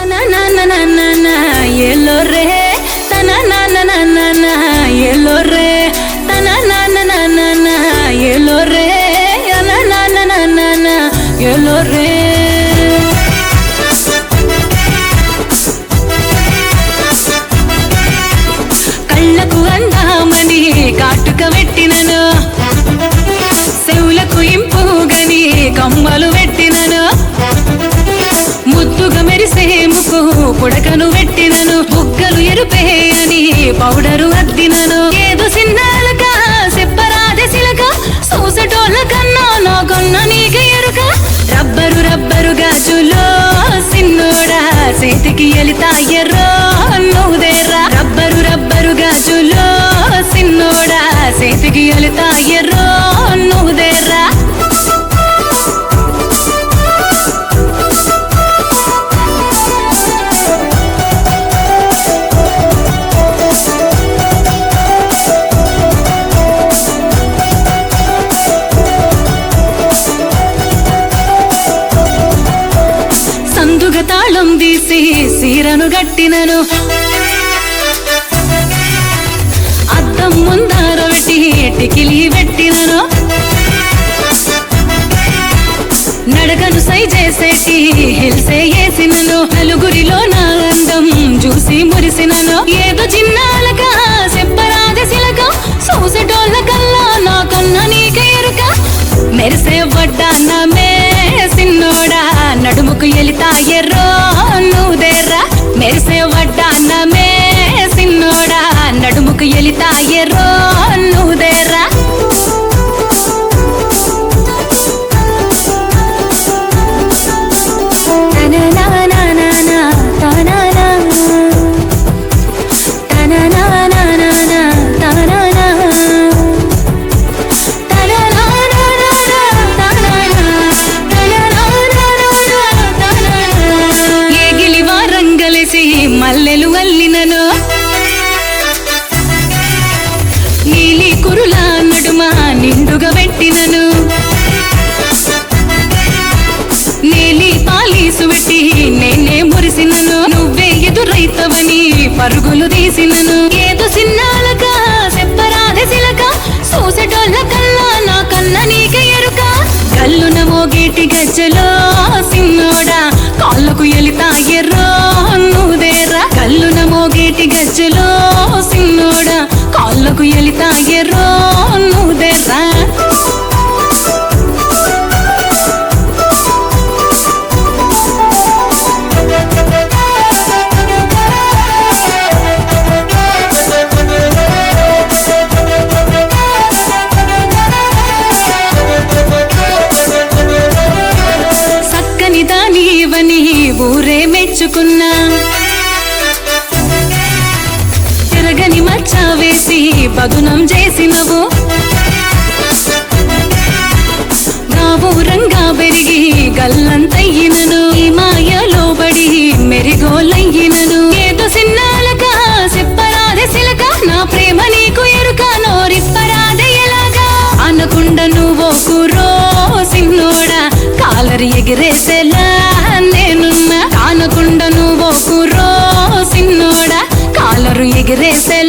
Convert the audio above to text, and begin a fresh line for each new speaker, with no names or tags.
తన ఎల్లో రే తన ఎల్లో రే తన ఎల్లో రే ఎల్లో రే కళ్ళకు అందామని కాటుక పెట్టినను చెవులకు ఇంపుగని కమ్మలు పెట్టినను ముద్దుగా మెరిసే ముక్కు పుడకను పెట్టినను బుగ్గలు ఎరుపే అని పౌడరు అద్దినను ఏదో సిన్నాలక చెప్పరాదే సిలక సూసటోళ్ళ కన్నా నాకన్న నీక ఎరుక రబ్బరు రబ్బరు గాజులో సిన్నోడా చేతికి ఎలితా ఎర్రో నువ్వుదేరా రబ్బరు రబ్బరు గాజులో సిన్నోడా చేతికి ఎలితా ఎర్రో నువ్వుదేరా సందుగ తాళం తీసి సీరను గట్టినను అద్దం ముందర పెట్టి టికిలి పెట్టినను నడకను సై చేసేటి హిల్సే వేసినను నలుగురిలో నా అందం చూసి మురిసినను ఏదో చిన్నాలక చెప్పరాదే సిలక చూసేటోళ్ళ కల్లా నాకన్న నీక ఎరుక మెరిసే వడ్డానమే సిన్నోడా నడుముకు ఎలితా ఎర్రో నువ్వుదేర్రా మెరిసే వడ్డానమే సిన్నోడా నడుముకు ఎలితా ఎర్రో నువ్వుదేర్రా తననానానానా, తననా. తననానానానా, తననా. తననానానానా, తననా. తననానానానా, తననా. ఏగిలి వారంగలిసి మల్లెలు అల్లినను నీలి కురుల నడుమ నిండుగా పెట్టినను నీలి పాలీసు పెట్టి నేనే మురిసినను నువ్వే ఎదురైతవని పరుగులు తీసినను ఏదో సిన్నాలక చెప్పరాదే సిలక చూసేటోళ్ళ కల్లా నా కన్న నీక ఎరుక కల్లున మోగేటి గజ్జలో సిన్నోడా కాళ్ళకు ఎలితా ఎర్రో నువ్వుదేరా కల్లున మోగేటి గజ్జలో సిన్నోడా కాళ్ళకు ఎలితా ఎర్రో నువ్వుదేరా సక్కని దానివని ఊరే మెచ్చుకున్నా తిరగని మచ్చ వేసి బగునం చేసినవు నా ఊరంగా పెరిగి గల్లంతయ్యినను ఈ మాయలో బడి మెరిగోలయ్యినను ఏదో సిన్నాలక చెప్పరాదే సిలక నా ప్రేమ నీకు ఎరుక నోరిప్పరాదే ఎలాగా అనకుండా నువ్వు కురో సిన్నోడా కాలరి ఎగిరేసేలా నేనున్నా కానకుండా నువ్వు కురో సిన్నోడా కాలరు ఎగిరేసే